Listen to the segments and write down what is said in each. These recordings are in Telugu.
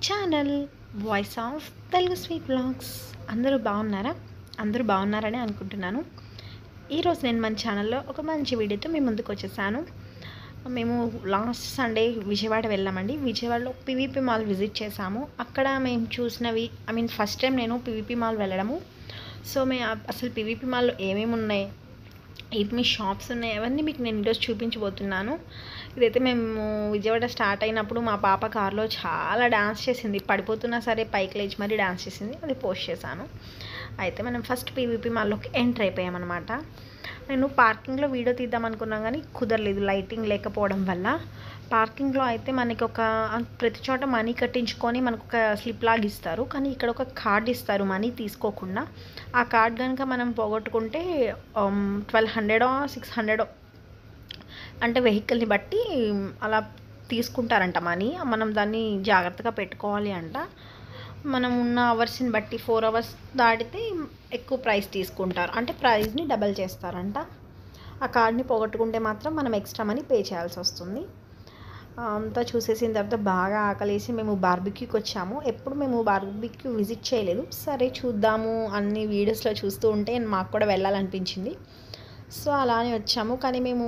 channel voice of Telugu sweet blogs అందరూ బాగున్నారా అందరూ బాగున్నారని అనుకుంటున్నాను ఈరోజు నేను మన ఛానల్లో ఒక మంచి వీడియోతో మీ ముందుకు వచ్చేసాను మేము లాస్ట్ సండే విజయవాడ వెళ్ళామండి విజయవాడలో పివిపి మాల్ విజిట్ చేసాము అక్కడ మేము చూసినవి ఐ మీన్ ఫస్ట్ టైం నేను పివిపి మాల్ వెళ్ళడము సో మేము అసలు పివిపి మాల్లో ఏమేమి ఉన్నాయి ఏమి షాప్స్ ఉన్నాయి అవన్నీ మీకు నేను ఈరోజు చూపించబోతున్నాను ఇదైతే మేము విజయవాడ స్టార్ట్ అయినప్పుడు మా పాప కార్లో చాలా డాన్స్ చేసింది పడిపోతున్నా సరే పైకి లేచి మరీ డాన్స్ చేసింది అది పోస్ట్ చేశాను అయితే మనం ఫస్ట్ పీవీపీ మాల్లోకి ఎంటర్ అయిపోయామన్నమాట నేను పార్కింగ్లో వీడియో తీద్దాం అనుకున్నాం కానీ కుదరలేదు లైటింగ్ లేకపోవడం వల్ల పార్కింగ్లో అయితే మనకి ఒక ప్రతి చోట మనీ కట్టించుకొని మనకు ఒక స్లిప్ లాగా ఇస్తారు కానీ ఇక్కడ ఒక కార్డ్ ఇస్తారు మనీ తీసుకోకుండా ఆ కార్డ్ కనుక మనం పోగొట్టుకుంటే ట్వెల్వ్ హండ్రెడో సిక్స్ హండ్రెడో అంటే వెహికల్ని బట్టి అలా తీసుకుంటారంట మనీ మనం దాన్ని జాగ్రత్తగా పెట్టుకోవాలి అంట మనం ఉన్న అవర్స్ని బట్టి ఫోర్ అవర్స్ దాటితే ఎక్కువ ప్రైస్ తీసుకుంటారు అంటే ప్రైస్ని డబల్ చేస్తారంట ఆ కార్డ్ని పోగొట్టుకుంటే మాత్రం మనం ఎక్స్ట్రా మనీ పే చేయాల్సి వస్తుంది అంతా చూసేసిన తర్వాత బాగా ఆకలేసి మేము బార్బిక్యూకి వచ్చాము ఎప్పుడు మేము బార్బిక్యూ విజిట్ చేయలేదు సరే చూద్దాము అన్ని వీడియోస్లో చూస్తూ ఉంటే మాకు కూడా వెళ్ళాలనిపించింది సో అలానే వచ్చాము కానీ మేము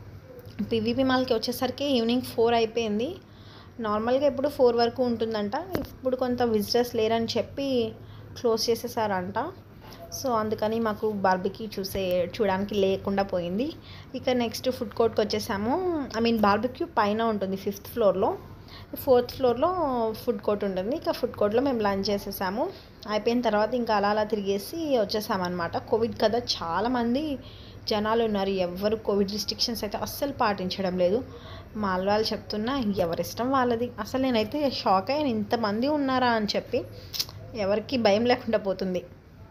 పివిపి మాల్కి వచ్చేసరికి ఈవినింగ్ ఫోర్ అయిపోయింది నార్మల్గా ఎప్పుడు ఫోర్ వరకు ఉంటుందంట ఇప్పుడు కొంత విజిటర్స్ లేరని చెప్పి క్లోజ్ చేసేసారంట సో అందుకని మాకు బార్బిక్యూ చూసే చూడడానికి లేకుండా పోయింది ఇక నెక్స్ట్ ఫుడ్ కోర్ట్కి వచ్చేసాము ఐ మీన్ బార్బిక్యూ పైన ఉంటుంది ఫిఫ్త్ ఫ్లోర్లో ఫోర్త్ ఫ్లోర్లో ఫుడ్ కోర్ట్ ఉంటుంది ఇక ఫుడ్ కోర్ట్లో మేము లంచ్ చేసేసాము అయిపోయిన తర్వాత ఇంకా అలా అలా తిరిగేసి వచ్చేసామన్నమాట కోవిడ్ కదా చాలామంది జనాలు ఉన్నారు ఎవరు కోవిడ్ రిస్ట్రిక్షన్స్ అయితే అస్సలు పాటించడం లేదు మా వాళ్ళు చెప్తున్నా ఎవరిష్టం వాళ్ళది అసలు నేనైతే షాక్ అయ్యాను ఇంతమంది ఉన్నారా అని చెప్పి ఎవరికి భయం లేకుండా పోతుంది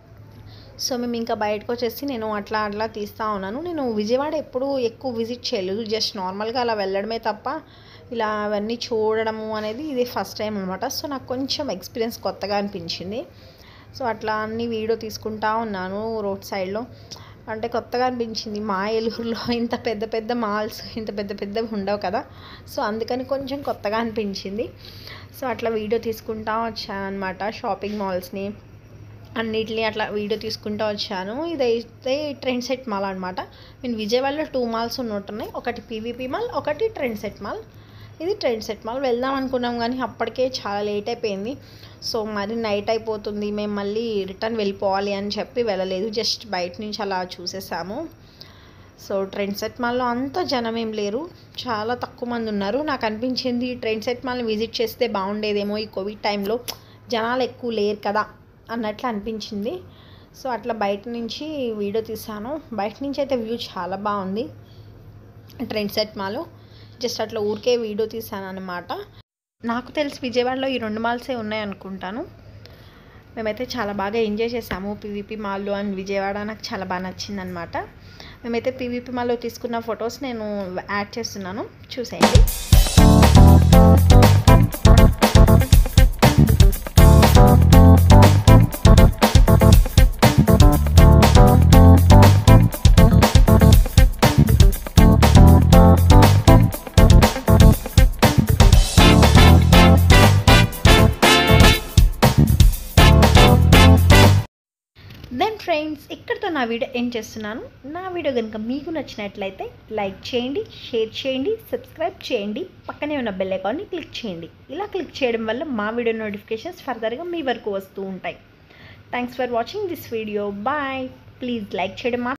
సో మేము ఇంకా బయటకు వచ్చేసి నేను అట్లా అట్లా తీస్తూ ఉన్నాను నేను విజయవాడ ఎప్పుడు ఎక్కువ విజిట్ చేయలేదు జస్ట్ నార్మల్గా అలా వెళ్ళడమే తప్ప ఇలా అవన్నీ చూడడము అనేది ఇది ఫస్ట్ టైం అనమాట సో నాకు కొంచెం ఎక్స్పీరియన్స్ కొత్తగా అనిపించింది సో అట్లా అన్ని వీడియో తీసుకుంటా ఉన్నాను రోడ్ సైడ్లో అంటే కొత్తగా అనిపించింది మా ఏలూరులో ఇంత పెద్ద పెద్ద మాల్స్ ఇంత పెద్ద పెద్దవి ఉండవు కదా సో అందుకని కొంచెం కొత్తగా అనిపించింది సో అట్లా వీడియో తీసుకుంటా వచ్చాను అనమాట షాపింగ్ మాల్స్ని అన్నిటిని అట్లా వీడియో తీసుకుంటూ వచ్చాను ఇదైతే ట్రెండ్ సెట్ మాల్ అనమాట నేను విజయవాడలో టూ మాల్స్ ఉన్నట్టున్నాయి ఒకటి పీవీపీ మాల్ ఒకటి ట్రెండ్ సెట్ మాల్ ఇది ట్రెండ్ సెట్ మాల్ వెళ్దాం అనుకున్నాం కానీ అప్పటికే చాలా లేట్ అయిపోయింది సో మరి నైట్ అయిపోతుంది మేము మళ్ళీ రిటర్న్ వెళ్ళిపోవాలి అని చెప్పి వెళ్ళలేదు జస్ట్ బయట నుంచి అలా చూసేసాము సో ట్రెండ్ సెట్ మాల్లో అంత జనం ఏం లేరు చాలా తక్కువ మంది ఉన్నారు నాకు అనిపించింది ట్రెండ్ సెట్ మాల్ని విజిట్ చేస్తే బాగుండేదేమో ఈ కోవిడ్ టైంలో జనాలు ఎక్కువ లేరు కదా అన్నట్లు అనిపించింది సో అట్లా బయట నుంచి వీడియో తీసాను బయట నుంచి అయితే వ్యూ చాలా బాగుంది ట్రెండ్ సెట్ మాలో జస్ట్ అట్లా ఊరికే వీడియో తీసాను అనమాట నాకు తెలిసి విజయవాడలో ఈ రెండు మాల్సే ఉన్నాయి అనుకుంటాను మేమైతే చాలా బాగా ఎంజాయ్ చేసాము పీవీపీ మాల్లో అండ్ విజయవాడ నాకు చాలా బాగా నచ్చింది అనమాట మేమైతే పీవీపీ మాల్లో తీసుకున్న ఫొటోస్ నేను యాడ్ చేస్తున్నాను చూసేయండి దెన్ ఫ్రెండ్స్ ఇక్కడితో నా వీడియో ఎండ్ చేస్తున్నాను నా వీడియో కనుక మీకు నచ్చినట్లయితే లైక్ చేయండి షేర్ చేయండి సబ్స్క్రైబ్ చేయండి పక్కనే ఉన్న బెల్ ఐకాన్ని క్లిక్ చేయండి ఇలా క్లిక్ చేయడం వల్ల మా వీడియో నోటిఫికేషన్స్ ఫర్దర్గా మీ వరకు వస్తూ ఉంటాయి thanks for watching this video bye please like చేయడం